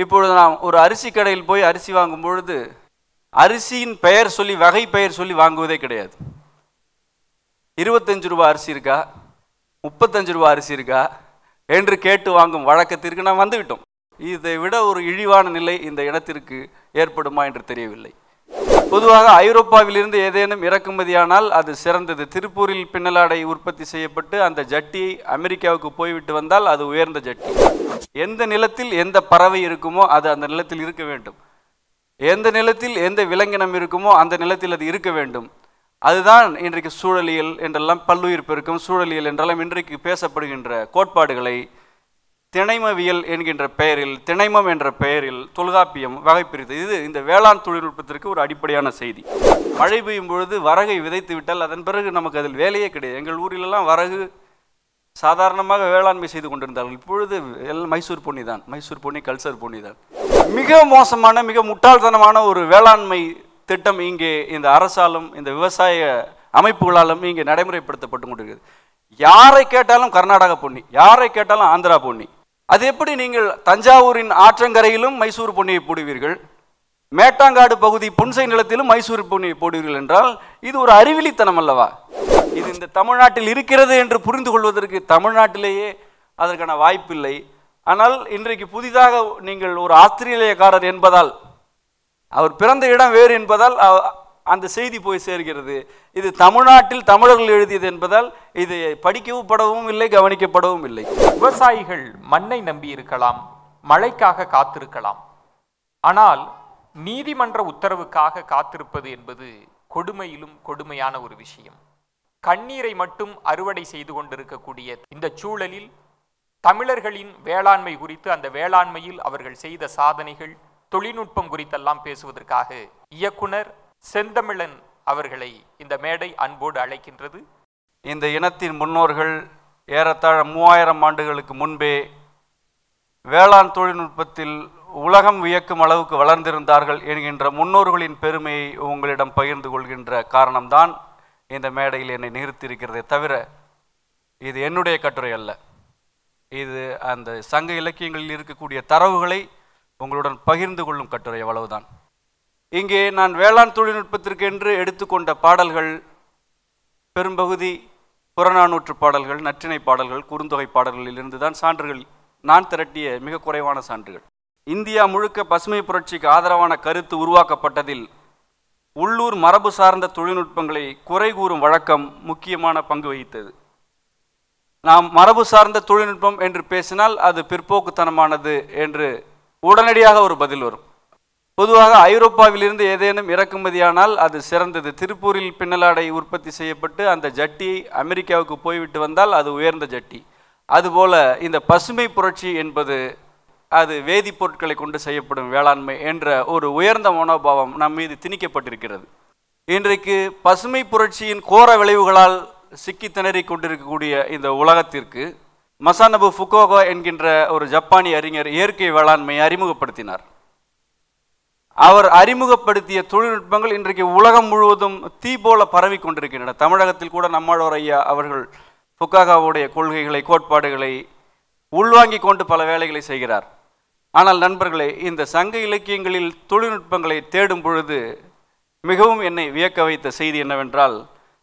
இப்பொழுது நாம் ஒரு அரிசி கடையில் போய் அரிசி வாங்கும் பொழுது அரிசியின் பெயர் சொல்லி வகை பெயர் சொல்லி வாங்குவதே கிடையாது இருபத்தஞ்சு ரூபா அரிசி இருக்கா முப்பத்தஞ்சு ரூபா அரிசி இருக்கா என்று கேட்டு வாங்கும் வழக்கத்திற்கு நாம் வந்துவிட்டோம் இதை விட ஒரு இழிவான நிலை இந்த இனத்திற்கு ஏற்படுமா என்று தெரியவில்லை பொதுவாக ஐரோப்பாவிலிருந்து ஏதேனும் இறக்குமதியானால் அது சிறந்தது திருப்பூரில் பின்னலாடை உற்பத்தி செய்யப்பட்டு அந்த ஜட்டி அமெரிக்காவுக்கு போய்விட்டு வந்தால் அது உயர்ந்த ஜட்டி எந்த நிலத்தில் எந்த பறவை இருக்குமோ அது அந்த நிலத்தில் இருக்க வேண்டும் எந்த நிலத்தில் எந்த விலங்கினம் இருக்குமோ அந்த நிலத்தில் அது இருக்க வேண்டும் அதுதான் இன்றைக்கு சூழலியல் என்றெல்லாம் பல்லுயிர் பெருக்கம் சூழலியல் என்றெல்லாம் இன்றைக்கு பேசப்படுகின்ற கோட்பாடுகளை திணைமவியல் என்கின்ற பெயரில் திணைமம் என்ற பெயரில் தொல்காப்பியம் வகைப்பிரித்து இது இந்த வேளாண் தொழில்நுட்பத்திற்கு ஒரு அடிப்படையான செய்தி மழை பெய்யும் பொழுது வரகை விதைத்து விட்டால் அதன் பிறகு நமக்கு அதில் வேலையே கிடையாது எங்கள் ஊரிலெல்லாம் வரகு சாதாரணமாக வேளாண்மை செய்து கொண்டிருந்தார்கள் இப்பொழுது எல்லாம் மைசூர் பொன்னி தான் மைசூர் பொன்னி கல்சர் பொன்னி தான் மிக மோசமான மிக முட்டாள்தனமான ஒரு வேளாண்மை திட்டம் இங்கே இந்த அரசாலும் இந்த விவசாய அமைப்புகளாலும் இங்கே நடைமுறைப்படுத்தப்பட்டு கொண்டிருக்கிறது யாரை கேட்டாலும் கர்நாடக பொன்னி யாரை கேட்டாலும் ஆந்திரா பொன்னி அது எப்படி நீங்கள் தஞ்சாவூரின் ஆற்றங்கரையிலும் மைசூர் பொன்னியை போடுவீர்கள் மேட்டாங்காடு பகுதி புன்சை நிலத்திலும் மைசூர் பொன்னியை போடுவீர்கள் என்றால் இது ஒரு அறிவிலித்தனம் அல்லவா இது இந்த தமிழ்நாட்டில் இருக்கிறது என்று புரிந்து கொள்வதற்கு தமிழ்நாட்டிலேயே அதற்கான வாய்ப்பில்லை ஆனால் இன்றைக்கு புதிதாக நீங்கள் ஒரு ஆஸ்திரேலியக்காரர் என்பதால் அவர் பிறந்த இடம் வேறு என்பதால் அ- அந்த செய்தி போய் சேர்கிறது இது தமிழ்நாட்டில் தமிழர்கள் எழுதியது என்பதால் இது படிக்கவும் படவும் இல்லை கவனிக்கப்படவும் இல்லை விவசாயிகள் மண்ணை நம்பி இருக்கலாம் மழைக்காக காத்திருக்கலாம் ஆனால் நீதிமன்ற உத்தரவுக்காக காத்திருப்பது என்பது கொடுமையிலும் கொடுமையான ஒரு விஷயம் கண்ணீரை மட்டும் அறுவடை செய்து கொண்டிருக்கக்கூடிய இந்த சூழலில் தமிழர்களின் வேளாண்மை குறித்து அந்த வேளாண்மையில் அவர்கள் செய்த சாதனைகள் தொழில்நுட்பம் குறித்தெல்லாம் பேசுவதற்காக இயக்குனர் செந்தமிழன் அவர்களை இந்த மேடை அன்போடு அழைக்கின்றது இந்த இனத்தின் முன்னோர்கள் ஏறத்தாழ மூவாயிரம் ஆண்டுகளுக்கு முன்பே வேளாண் தொழில்நுட்பத்தில் உலகம் வியக்கும் அளவுக்கு வளர்ந்திருந்தார்கள் என்கின்ற முன்னோர்களின் பெருமையை உங்களிடம் பகிர்ந்து கொள்கின்ற காரணம்தான் இந்த மேடையில் என்னை நிறுத்தியிருக்கிறதே தவிர இது என்னுடைய கட்டுரை அல்ல இது அந்த சங்க இலக்கியங்களில் இருக்கக்கூடிய தரவுகளை உங்களுடன் பகிர்ந்து கொள்ளும் கட்டுரை அவ்வளவுதான் இங்கே நான் வேளாண் தொழில்நுட்பத்திற்கு என்று எடுத்துக்கொண்ட பாடல்கள் பெரும்பகுதி புறநானூற்று பாடல்கள் நற்றிணை பாடல்கள் குறுந்தொகை பாடல்களில் இருந்து தான் சான்றுகள் நான் திரட்டிய மிக குறைவான சான்றுகள் இந்தியா முழுக்க பசுமை புரட்சிக்கு ஆதரவான கருத்து உருவாக்கப்பட்டதில் உள்ளூர் மரபு சார்ந்த தொழில்நுட்பங்களை குறை கூறும் வழக்கம் முக்கியமான பங்கு வகித்தது நாம் மரபு சார்ந்த தொழில்நுட்பம் என்று பேசினால் அது பிற்போக்குத்தனமானது என்று உடனடியாக ஒரு பதில் வரும் பொதுவாக ஐரோப்பாவிலிருந்து ஏதேனும் இறக்குமதியானால் அது சிறந்தது திருப்பூரில் பின்னலாடை உற்பத்தி செய்யப்பட்டு அந்த ஜட்டி அமெரிக்காவுக்கு போய்விட்டு வந்தால் அது உயர்ந்த ஜட்டி அதுபோல இந்த பசுமை புரட்சி என்பது அது வேதிப்பொருட்களை கொண்டு செய்யப்படும் வேளாண்மை என்ற ஒரு உயர்ந்த மனோபாவம் நம் மீது திணிக்கப்பட்டிருக்கிறது இன்றைக்கு பசுமை புரட்சியின் கோர விளைவுகளால் சிக்கி திணறிக் கொண்டிருக்கக்கூடிய இந்த உலகத்திற்கு மசானபு ஃபுகோகோ என்கின்ற ஒரு ஜப்பானிய அறிஞர் இயற்கை வேளாண்மையை அறிமுகப்படுத்தினார் அவர் அறிமுகப்படுத்திய தொழில்நுட்பங்கள் இன்றைக்கு உலகம் முழுவதும் தீ போல பரவி கொண்டிருக்கின்றன தமிழகத்தில் கூட நம்மாழ்வார் ஐயா அவர்கள் ஃபுக்காகாவுடைய கொள்கைகளை கோட்பாடுகளை உள்வாங்கிக் கொண்டு பல வேலைகளை செய்கிறார் ஆனால் நண்பர்களே இந்த சங்க இலக்கியங்களில் தொழில்நுட்பங்களை தேடும் பொழுது மிகவும் என்னை வியக்க வைத்த செய்தி என்னவென்றால்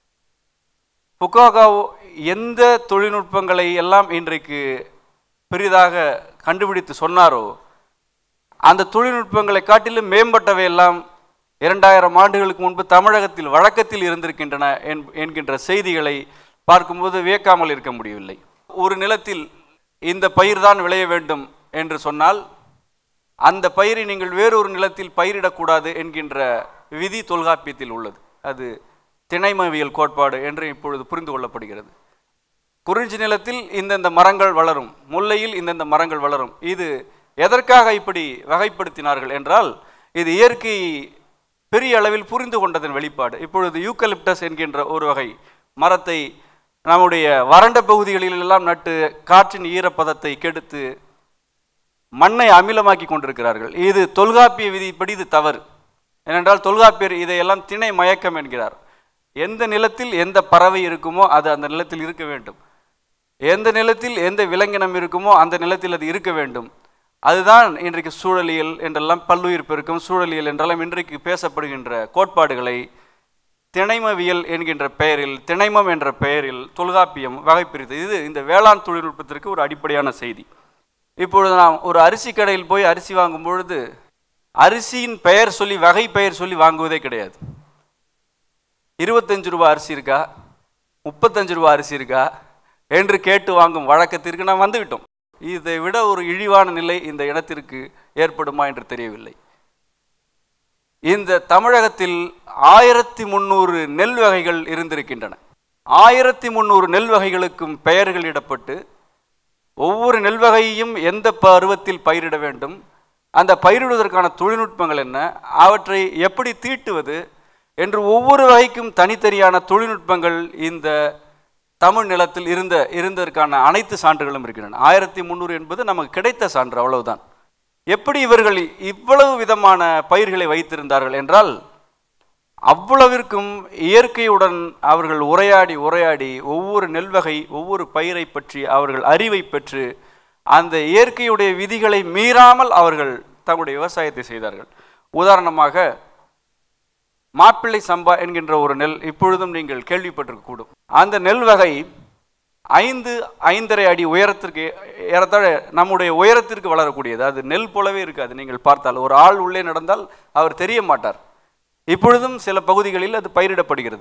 புக்காகா எந்த தொழில்நுட்பங்களை எல்லாம் இன்றைக்கு பெரிதாக கண்டுபிடித்து சொன்னாரோ அந்த தொழில்நுட்பங்களை காட்டிலும் மேம்பட்டவை எல்லாம் இரண்டாயிரம் ஆண்டுகளுக்கு முன்பு தமிழகத்தில் வழக்கத்தில் இருந்திருக்கின்றன என்- என்கின்ற செய்திகளை பார்க்கும்போது வியக்காமல் இருக்க முடியவில்லை ஒரு நிலத்தில் இந்த பயிர்தான் விளைய வேண்டும் என்று சொன்னால் அந்த பயிரை நீங்கள் வேறொரு நிலத்தில் பயிரிடக்கூடாது என்கின்ற விதி தொல்காப்பியத்தில் உள்ளது அது திணைமவியல் கோட்பாடு என்று இப்பொழுது புரிந்து கொள்ளப்படுகிறது குறிஞ்சி நிலத்தில் இந்தந்த மரங்கள் வளரும் முல்லையில் இந்தந்த மரங்கள் வளரும் இது எதற்காக இப்படி வகைப்படுத்தினார்கள் என்றால் இது இயற்கை பெரிய அளவில் புரிந்து கொண்டதன் வெளிப்பாடு இப்பொழுது யூக்கலிப்டஸ் என்கின்ற ஒரு வகை மரத்தை நம்முடைய வறண்ட பகுதிகளில் எல்லாம் நட்டு காற்றின் ஈரப்பதத்தை கெடுத்து மண்ணை அமிலமாக்கி கொண்டிருக்கிறார்கள் இது தொல்காப்பிய விதிப்படி இது தவறு ஏனென்றால் தொல்காப்பியர் இதையெல்லாம் திணை மயக்கம் என்கிறார் எந்த நிலத்தில் எந்த பறவை இருக்குமோ அது அந்த நிலத்தில் இருக்க வேண்டும் எந்த நிலத்தில் எந்த விலங்கினம் இருக்குமோ அந்த நிலத்தில் அது இருக்க வேண்டும் அதுதான் இன்றைக்கு சூழலியல் என்றெல்லாம் பல்லுயிர் பெருக்கம் சூழலியல் என்றெல்லாம் இன்றைக்கு பேசப்படுகின்ற கோட்பாடுகளை திணைமவியல் என்கின்ற பெயரில் திணைமம் என்ற பெயரில் தொல்காப்பியம் வகைப்பிரித்து இது இந்த வேளாண் தொழில்நுட்பத்திற்கு ஒரு அடிப்படையான செய்தி இப்பொழுது நாம் ஒரு அரிசி கடையில் போய் அரிசி வாங்கும் பொழுது அரிசியின் பெயர் சொல்லி வகை பெயர் சொல்லி வாங்குவதே கிடையாது இருபத்தஞ்சு ரூபா அரிசி இருக்கா முப்பத்தஞ்சு ரூபா அரிசி இருக்கா என்று கேட்டு வாங்கும் வழக்கத்திற்கு நாம் வந்துவிட்டோம் இதை விட ஒரு இழிவான நிலை இந்த இனத்திற்கு ஏற்படுமா என்று தெரியவில்லை இந்த தமிழகத்தில் ஆயிரத்தி முந்நூறு நெல் வகைகள் இருந்திருக்கின்றன ஆயிரத்தி முந்நூறு நெல் வகைகளுக்கும் பெயர்கள் இடப்பட்டு ஒவ்வொரு நெல் வகையையும் எந்த பருவத்தில் பயிரிட வேண்டும் அந்த பயிரிடுவதற்கான தொழில்நுட்பங்கள் என்ன அவற்றை எப்படி தீட்டுவது என்று ஒவ்வொரு வகைக்கும் தனித்தனியான தொழில்நுட்பங்கள் இந்த தமிழ் நிலத்தில் இருந்த இருந்ததற்கான அனைத்து சான்றுகளும் இருக்கின்றன ஆயிரத்தி முந்நூறு என்பது நமக்கு கிடைத்த சான்று அவ்வளவுதான் எப்படி இவர்கள் இவ்வளவு விதமான பயிர்களை வைத்திருந்தார்கள் என்றால் அவ்வளவிற்கும் இயற்கையுடன் அவர்கள் உரையாடி உரையாடி ஒவ்வொரு நெல் வகை ஒவ்வொரு பயிரை பற்றி அவர்கள் அறிவை பெற்று அந்த இயற்கையுடைய விதிகளை மீறாமல் அவர்கள் தங்களுடைய விவசாயத்தை செய்தார்கள் உதாரணமாக மாப்பிள்ளை சம்பா என்கின்ற ஒரு நெல் இப்பொழுதும் நீங்கள் கேள்விப்பட்டிருக்கக்கூடும் அந்த நெல் வகை ஐந்து ஐந்தரை அடி உயரத்திற்கு ஏறத்தாழ நம்முடைய உயரத்திற்கு வளரக்கூடியது அது நெல் போலவே இருக்காது நீங்கள் பார்த்தால் ஒரு ஆள் உள்ளே நடந்தால் அவர் தெரிய மாட்டார் இப்பொழுதும் சில பகுதிகளில் அது பயிரிடப்படுகிறது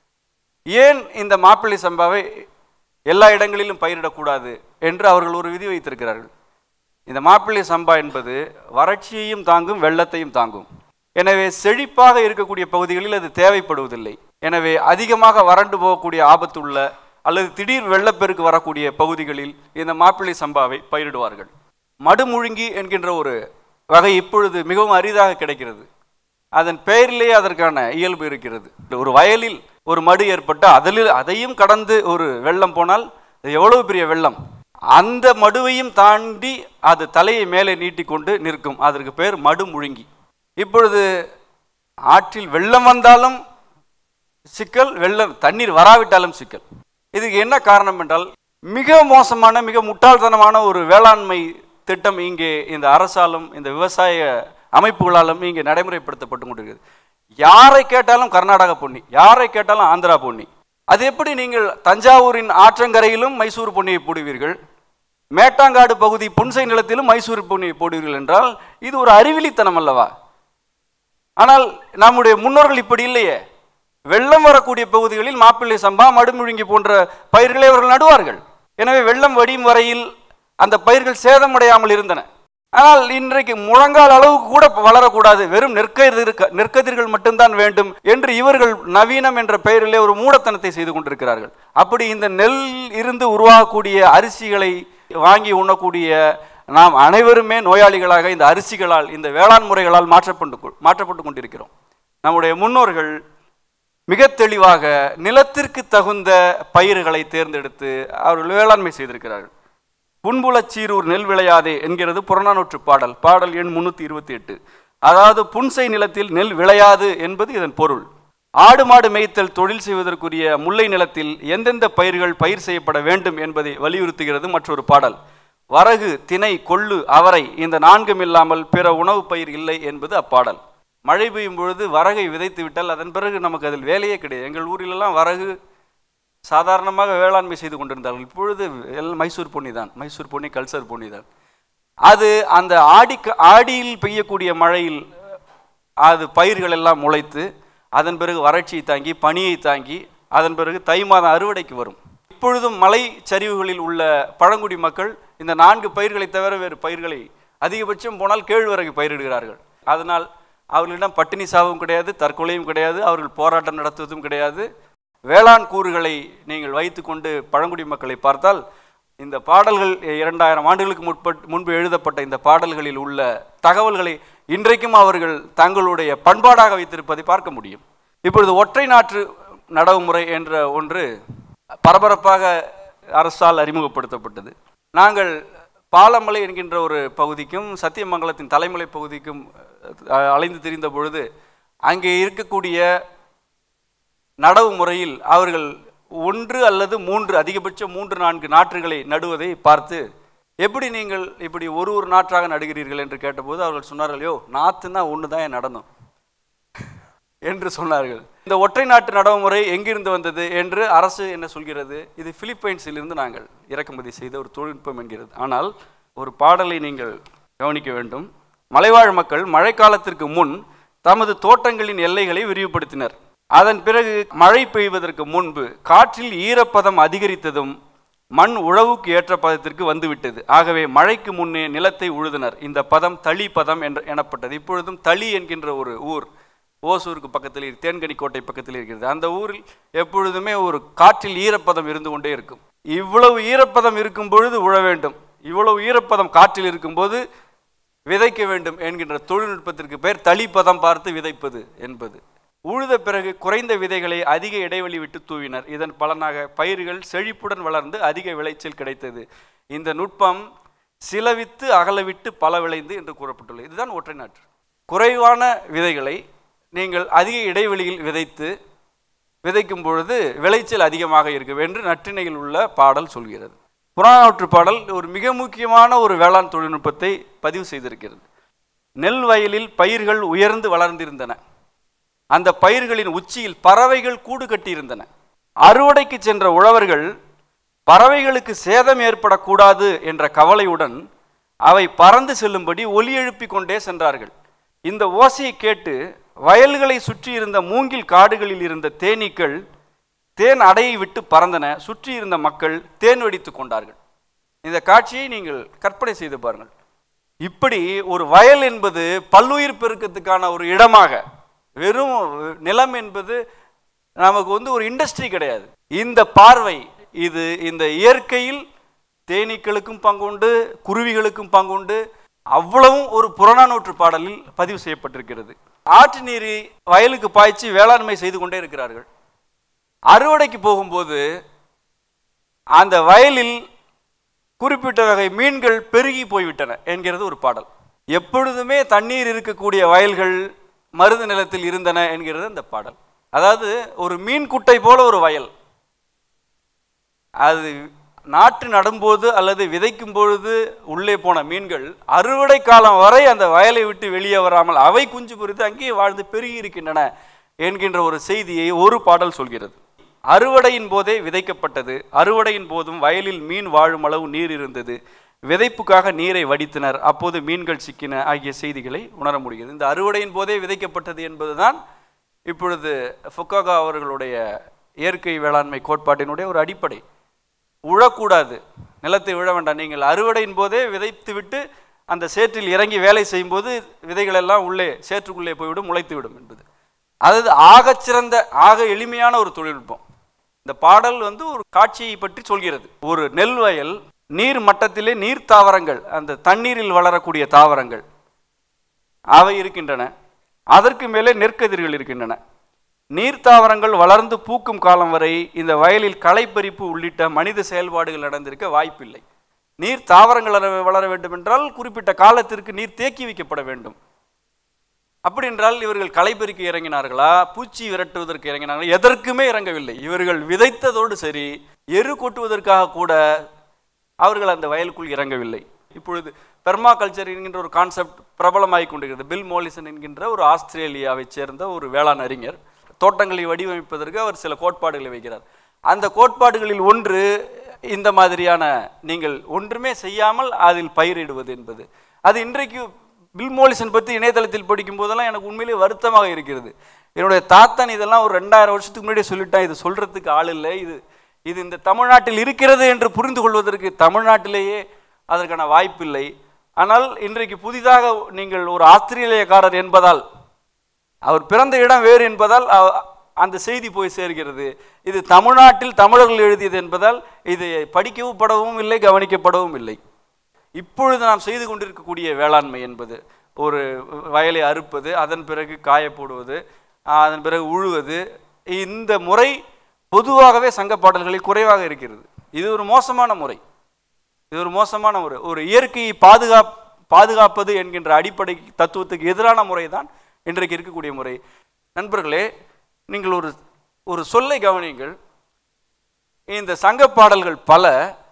ஏன் இந்த மாப்பிள்ளை சம்பாவை எல்லா இடங்களிலும் பயிரிடக்கூடாது என்று அவர்கள் ஒரு விதி வைத்திருக்கிறார்கள் இந்த மாப்பிள்ளை சம்பா என்பது வறட்சியையும் தாங்கும் வெள்ளத்தையும் தாங்கும் எனவே செழிப்பாக இருக்கக்கூடிய பகுதிகளில் அது தேவைப்படுவதில்லை எனவே அதிகமாக வறண்டு போகக்கூடிய ஆபத்துள்ள அல்லது திடீர் வெள்ளப்பெருக்கு வரக்கூடிய பகுதிகளில் இந்த மாப்பிள்ளை சம்பாவை பயிரிடுவார்கள் மடுமுழுங்கி என்கின்ற ஒரு வகை இப்பொழுது மிகவும் அரிதாக கிடைக்கிறது அதன் பெயரிலேயே அதற்கான இயல்பு இருக்கிறது ஒரு வயலில் ஒரு மடு ஏற்பட்டு அதில் அதையும் கடந்து ஒரு வெள்ளம் போனால் அது எவ்வளவு பெரிய வெள்ளம் அந்த மடுவையும் தாண்டி அது தலையை மேலே நீட்டிக்கொண்டு நிற்கும் அதற்கு பேர் மடு முழுங்கி இப்பொழுது ஆற்றில் வெள்ளம் வந்தாலும் சிக்கல் வெள்ளம் தண்ணீர் வராவிட்டாலும் சிக்கல் இதுக்கு என்ன காரணம் என்றால் மிக மோசமான மிக முட்டாள்தனமான ஒரு வேளாண்மை திட்டம் இங்கே இந்த அரசாலும் இந்த விவசாய அமைப்புகளாலும் இங்கே நடைமுறைப்படுத்தப்பட்டு கொண்டிருக்கிறது யாரை கேட்டாலும் கர்நாடக பொன்னி யாரை கேட்டாலும் ஆந்திரா பொன்னி அது எப்படி நீங்கள் தஞ்சாவூரின் ஆற்றங்கரையிலும் மைசூர் பொன்னியை போடுவீர்கள் மேட்டாங்காடு பகுதி புன்சை நிலத்திலும் மைசூர் பொன்னியை போடுவீர்கள் என்றால் இது ஒரு அறிவிலித்தனம் அல்லவா ஆனால் நம்முடைய முன்னோர்கள் இப்படி இல்லையே வெள்ளம் வரக்கூடிய பகுதிகளில் மாப்பிள்ளை சம்பா மடுமுழுங்கி போன்ற பயிர்களை அவர்கள் நடுவார்கள் எனவே வெள்ளம் வடியும் வரையில் அந்த பயிர்கள் சேதமடையாமல் இருந்தன ஆனால் இன்றைக்கு முழங்கால் அளவுக்கு கூட வளரக்கூடாது வெறும் நெற்கதிர் நெற்கதிர்கள் மட்டும்தான் வேண்டும் என்று இவர்கள் நவீனம் என்ற பெயரிலே ஒரு மூடத்தனத்தை செய்து கொண்டிருக்கிறார்கள் அப்படி இந்த நெல் இருந்து உருவாகக்கூடிய அரிசிகளை வாங்கி உண்ணக்கூடிய நாம் அனைவருமே நோயாளிகளாக இந்த அரிசிகளால் இந்த வேளாண் முறைகளால் மாற்றப்பட்டு கொ- மாற்றப்பட்டு கொண்டிருக்கிறோம் நம்முடைய முன்னோர்கள் மிக தெளிவாக நிலத்திற்கு தகுந்த பயிர்களை தேர்ந்தெடுத்து அவர்கள் வேளாண்மை செய்திருக்கிறார்கள் புன்புலச் சீரூர் நெல் விளையாதே என்கிறது புறநானூற்று பாடல் பாடல் எண் முன்னூற்றி இருபத்தி எட்டு அதாவது புன்சை நிலத்தில் நெல் விளையாது என்பது இதன் பொருள் ஆடு மாடு மேய்த்தல் தொழில் செய்வதற்குரிய முல்லை நிலத்தில் எந்தெந்த பயிர்கள் பயிர் செய்யப்பட வேண்டும் என்பதை வலியுறுத்துகிறது மற்றொரு பாடல் வரகு திணை கொள்ளு அவரை இந்த நான்கும் இல்லாமல் பிற உணவுப் பயிர் இல்லை என்பது அப்பாடல் மழை பெய்யும் பொழுது வரகை விதைத்து விட்டால் அதன் பிறகு நமக்கு அதில் வேலையே கிடையாது எங்கள் ஊரிலெல்லாம் வரகு சாதாரணமாக வேளாண்மை செய்து கொண்டிருந்தார்கள் இப்பொழுது எல்லாம் மைசூர் பொன்னி தான் மைசூர் பொன்னி கல்சர் பொன்னி தான் அது அந்த ஆடி ஆடியில் பெய்யக்கூடிய மழையில் அது பயிர்கள் எல்லாம் முளைத்து அதன் பிறகு வறட்சியை தாங்கி பனியை தாங்கி அதன் பிறகு தை மாதம் அறுவடைக்கு வரும் இப்பொழுதும் மலை சரிவுகளில் உள்ள பழங்குடி மக்கள் இந்த நான்கு பயிர்களை தவிர வேறு பயிர்களை அதிகபட்சம் போனால் கேழ்வரகு பயிரிடுகிறார்கள் அதனால் அவர்களிடம் பட்டினி சாவும் கிடையாது தற்கொலையும் கிடையாது அவர்கள் போராட்டம் நடத்துவதும் கிடையாது வேளாண் கூறுகளை நீங்கள் வைத்துக்கொண்டு பழங்குடி மக்களை பார்த்தால் இந்த பாடல்கள் இரண்டாயிரம் ஆண்டுகளுக்கு முற்பட் முன்பு எழுதப்பட்ட இந்த பாடல்களில் உள்ள தகவல்களை இன்றைக்கும் அவர்கள் தங்களுடைய பண்பாடாக வைத்திருப்பதை பார்க்க முடியும் இப்பொழுது ஒற்றை நாற்று நடவு முறை என்ற ஒன்று பரபரப்பாக அரசால் அறிமுகப்படுத்தப்பட்டது நாங்கள் பாலமலை என்கின்ற ஒரு பகுதிக்கும் சத்தியமங்கலத்தின் தலைமலை பகுதிக்கும் அஹ், அலைந்து திரிந்த பொழுது அங்கே இருக்கக்கூடிய நடவு முறையில் அவர்கள் ஒன்று அல்லது மூன்று அதிகபட்சம் மூன்று நான்கு நாற்றுகளை நடுவதை பார்த்து எப்படி நீங்கள் இப்படி ஒரு ஒரு நாற்றாக நடுகிறீர்கள் என்று கேட்டபோது அவர்கள் சொன்னார்கள் யோ நாற்றுனா ஒன்று தான் என் நடனம் என்று சொன்னார்கள் இந்த ஒற்றை நாட்டு நடைமுறை எங்கிருந்து வந்தது என்று அரசு என்ன சொல்கிறது இது பிலிப்பைன்ஸிலிருந்து நாங்கள் இறக்குமதி செய்த ஒரு தொழில்நுட்பம் என்கிறது ஆனால் ஒரு பாடலை நீங்கள் கவனிக்க வேண்டும் மலைவாழ் மக்கள் மழைக்காலத்திற்கு முன் தமது தோட்டங்களின் எல்லைகளை விரிவுபடுத்தினர் அதன் பிறகு மழை பெய்வதற்கு முன்பு காற்றில் ஈரப்பதம் அதிகரித்ததும் மண் உழவுக்கு ஏற்ற பதத்திற்கு வந்துவிட்டது ஆகவே மழைக்கு முன்னே நிலத்தை உழுதினர் இந்த பதம் தளி பதம் என்ற எனப்பட்டது இப்பொழுதும் தளி என்கின்ற ஒரு ஊர் ஓசூருக்கு பக்கத்தில் இரு- தேன்கனி கோட்டை பக்கத்தில் இருக்கிறது அந்த ஊரில் எப்பொழுதுமே ஒரு காற்றில் ஈரப்பதம் இருந்து கொண்டே இருக்கும் இவ்வளவு ஈரப்பதம் இருக்கும் பொழுது உழ வேண்டும் இவ்வளவு ஈரப்பதம் காற்றில் இருக்கும்போது விதைக்க வேண்டும் என்கின்ற தொழில்நுட்பத்திற்கு பெயர் தளிப்பதம் பார்த்து விதைப்பது என்பது உழுத பிறகு குறைந்த விதைகளை அதிக இடைவெளி விட்டு தூவினர் இதன் பலனாக பயிர்கள் செழிப்புடன் வளர்ந்து அதிக விளைச்சல் கிடைத்தது இந்த நுட்பம் சிலவித்து அகலவிட்டு பல விளைந்து என்று கூறப்பட்டுள்ளது இதுதான் ஒற்றை நாற்று குறைவான விதைகளை நீங்கள் அதிக இடைவெளியில் விதைத்து விதைக்கும் பொழுது விளைச்சல் அதிகமாக இருக்கும் என்று நற்றிணையில் உள்ள பாடல் சொல்கிறது புறநானூற்று பாடல் ஒரு மிக முக்கியமான ஒரு வேளாண் தொழில்நுட்பத்தை பதிவு செய்திருக்கிறது நெல் வயலில் பயிர்கள் உயர்ந்து வளர்ந்திருந்தன அந்த பயிர்களின் உச்சியில் பறவைகள் கூடு கட்டியிருந்தன அறுவடைக்கு சென்ற உழவர்கள் பறவைகளுக்கு சேதம் ஏற்படக்கூடாது என்ற கவலையுடன் அவை பறந்து செல்லும்படி ஒலி எழுப்பிக் கொண்டே சென்றார்கள் இந்த ஓசையை கேட்டு வயல்களை சுற்றி இருந்த மூங்கில் காடுகளில் இருந்த தேனீக்கள் தேன் அடையை விட்டு பறந்தன சுற்றி இருந்த மக்கள் தேன் வெடித்துக் கொண்டார்கள் இந்த காட்சியை நீங்கள் கற்பனை செய்து பாருங்கள் இப்படி ஒரு வயல் என்பது பல்லுயிர் பெருக்கத்துக்கான ஒரு இடமாக வெறும் நிலம் என்பது நமக்கு வந்து ஒரு இண்டஸ்ட்ரி கிடையாது இந்த பார்வை இது இந்த இயற்கையில் தேனீக்களுக்கும் பங்குண்டு குருவிகளுக்கும் பங்குண்டு அவ்வளவும் ஒரு புறநானூற்று பாடலில் பதிவு செய்யப்பட்டிருக்கிறது ஆற்று நீரை வயலுக்கு பாய்ச்சி வேளாண்மை செய்து கொண்டே இருக்கிறார்கள் அறுவடைக்கு போகும்போது அந்த வயலில் குறிப்பிட்ட வகை மீன்கள் பெருகி போய்விட்டன என்கிறது ஒரு பாடல் எப்பொழுதுமே தண்ணீர் இருக்கக்கூடிய வயல்கள் மருது நிலத்தில் இருந்தன என்கிறது அந்த பாடல் அதாவது ஒரு மீன் குட்டை போல ஒரு வயல் அது நாற்று நடும்போது அல்லது விதைக்கும் பொழுது உள்ளே போன மீன்கள் அறுவடை காலம் வரை அந்த வயலை விட்டு வெளியே வராமல் அவை குஞ்சு பொறித்து அங்கேயே வாழ்ந்து பெருகி இருக்கின்றன என்கின்ற ஒரு செய்தியை ஒரு பாடல் சொல்கிறது அறுவடையின் போதே விதைக்கப்பட்டது அறுவடையின் போதும் வயலில் மீன் வாழும் அளவு நீர் இருந்தது விதைப்புக்காக நீரை வடித்தனர் அப்போது மீன்கள் சிக்கின ஆகிய செய்திகளை உணர முடிகிறது இந்த அறுவடையின் போதே விதைக்கப்பட்டது என்பதுதான் இப்பொழுது ஃபுக்காகா அவர்களுடைய இயற்கை வேளாண்மை கோட்பாட்டினுடைய ஒரு அடிப்படை உழக்கூடாது நிலத்தை உழ வேண்டாம் நீங்கள் அறுவடையின் போதே விதைத்து விட்டு அந்த சேற்றில் இறங்கி வேலை செய்யும்போது விதைகள் எல்லாம் உள்ளே சேற்றுக்குள்ளே போய்விடும் முளைத்து விடும் என்பது அதாவது ஆகச்சிறந்த ஆக எளிமையான ஒரு தொழில்நுட்பம் இந்த பாடல் வந்து ஒரு காட்சியை பற்றி சொல்கிறது ஒரு நெல் வயல் நீர் மட்டத்திலே நீர் தாவரங்கள் அந்த தண்ணீரில் வளரக்கூடிய தாவரங்கள் அவை இருக்கின்றன அதற்கு மேலே நெற்கதிர்கள் இருக்கின்றன நீர்த்தாவரங்கள் வளர்ந்து பூக்கும் காலம் வரை இந்த வயலில் களைப்பறிப்பு உள்ளிட்ட மனித செயல்பாடுகள் நடந்திருக்க வாய்ப்பில்லை நீர் தாவரங்கள் வளர வளர வேண்டும் என்றால் குறிப்பிட்ட காலத்திற்கு நீர் தேக்கி வைக்கப்பட வேண்டும் அப்படி என்றால் இவர்கள் களைப்பறிக்க இறங்கினார்களா பூச்சி விரட்டுவதற்கு இறங்கினார்களா எதற்குமே இறங்கவில்லை இவர்கள் விதைத்ததோடு சரி எரு கொட்டுவதற்காக கூட அவர்கள் அந்த வயலுக்குள் இறங்கவில்லை இப்பொழுது பெர்மா கல்ச்சர் என்கின்ற ஒரு கான்செப்ட் பிரபலமாகிக் கொண்டிருக்கிறது பில் மோலிசன் என்கின்ற ஒரு ஆஸ்திரேலியாவைச் சேர்ந்த ஒரு வேளாண் அறிஞர் தோட்டங்களை வடிவமைப்பதற்கு அவர் சில கோட்பாடுகளை வைக்கிறார் அந்த கோட்பாடுகளில் ஒன்று இந்த மாதிரியான நீங்கள் ஒன்றுமே செய்யாமல் அதில் பயிரிடுவது என்பது அது இன்றைக்கு பில் மோலிசன் பற்றி இணையதளத்தில் படிக்கும் போதெல்லாம் எனக்கு உண்மையிலேயே வருத்தமாக இருக்கிறது என்னுடைய தாத்தன் இதெல்லாம் ஒரு ரெண்டாயிரம் வருஷத்துக்கு முன்னாடியே சொல்லிட்டான் இது சொல்றதுக்கு ஆள் இல்லை இது இது இந்த தமிழ்நாட்டில் இருக்கிறது என்று புரிந்து கொள்வதற்கு தமிழ்நாட்டிலேயே அதற்கான வாய்ப்பில்லை ஆனால் இன்றைக்கு புதிதாக நீங்கள் ஒரு ஆஸ்திரேலியக்காரர் என்பதால் அவர் பிறந்த இடம் வேறு என்பதால் அ- அந்த செய்தி போய் சேர்கிறது இது தமிழ்நாட்டில் தமிழர்கள் எழுதியது என்பதால் இது படிக்கவும் படவும் இல்லை கவனிக்கப்படவும் இல்லை இப்பொழுது நாம் செய்து கொண்டிருக்கக்கூடிய வேளாண்மை என்பது ஒரு வயலை அறுப்பது அதன் பிறகு காய போடுவது ஆஹ், அதன் பிறகு உழுவது இந்த முறை பொதுவாகவே சங்க பாடல்களில் குறைவாக இருக்கிறது இது ஒரு மோசமான முறை இது ஒரு மோசமான முறை ஒரு இயற்கையை பாதுகாப் பாதுகாப்பது என்கின்ற அடிப்படை தத்துவத்துக்கு எதிரான முறை தான் இன்றைக்கு இருக்கக்கூடிய முறை நண்பர்களே நீங்கள் ஒரு ஒரு சொல்லை கவனியுங்கள் இந்த சங்க பாடல்கள் பல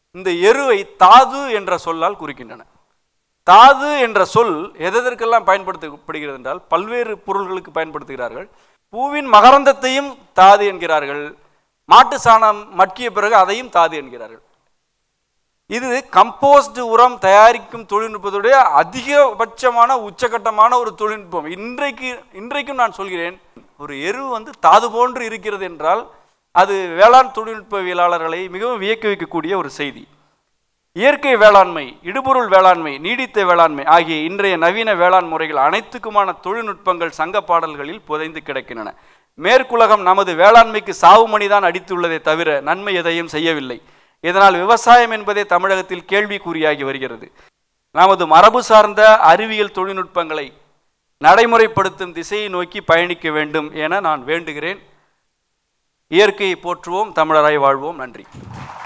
இந்த எருவை தாது என்ற சொல்லால் குறிக்கின்றன தாது என்ற சொல் எதற்கெல்லாம் பயன்படுத்தப்படுகிறது என்றால் பல்வேறு பொருள்களுக்கு பயன்படுத்துகிறார்கள் பூவின் மகரந்தத்தையும் தாது என்கிறார்கள் மாட்டு சாணம் மட்கிய பிறகு அதையும் தாது என்கிறார்கள் இது கம்போஸ்ட் உரம் தயாரிக்கும் தொழில்நுட்பத்துடைய அதிகபட்சமான உச்சகட்டமான ஒரு தொழில்நுட்பம் இன்றைக்கு இன்றைக்கும் நான் சொல்கிறேன் ஒரு எரு வந்து தாது போன்று இருக்கிறது என்றால் அது வேளாண் தொழில்நுட்பவியலாளர்களை மிகவும் வியக்க வைக்கக்கூடிய ஒரு செய்தி இயற்கை வேளாண்மை இடுபொருள் வேளாண்மை நீடித்த வேளாண்மை ஆகிய இன்றைய நவீன வேளாண் முறைகள் அனைத்துக்குமான தொழில்நுட்பங்கள் சங்க பாடல்களில் புதைந்து கிடக்கின்றன மேற்குலகம் நமது வேளாண்மைக்கு சாவுமணிதான் அடித்துள்ளதே தவிர நன்மை எதையும் செய்யவில்லை இதனால் விவசாயம் என்பதே தமிழகத்தில் கேள்விக்குறியாகி வருகிறது நமது மரபு சார்ந்த அறிவியல் தொழில்நுட்பங்களை நடைமுறைப்படுத்தும் திசையை நோக்கி பயணிக்க வேண்டும் என நான் வேண்டுகிறேன் இயற்கையை போற்றுவோம் தமிழராய் வாழ்வோம் நன்றி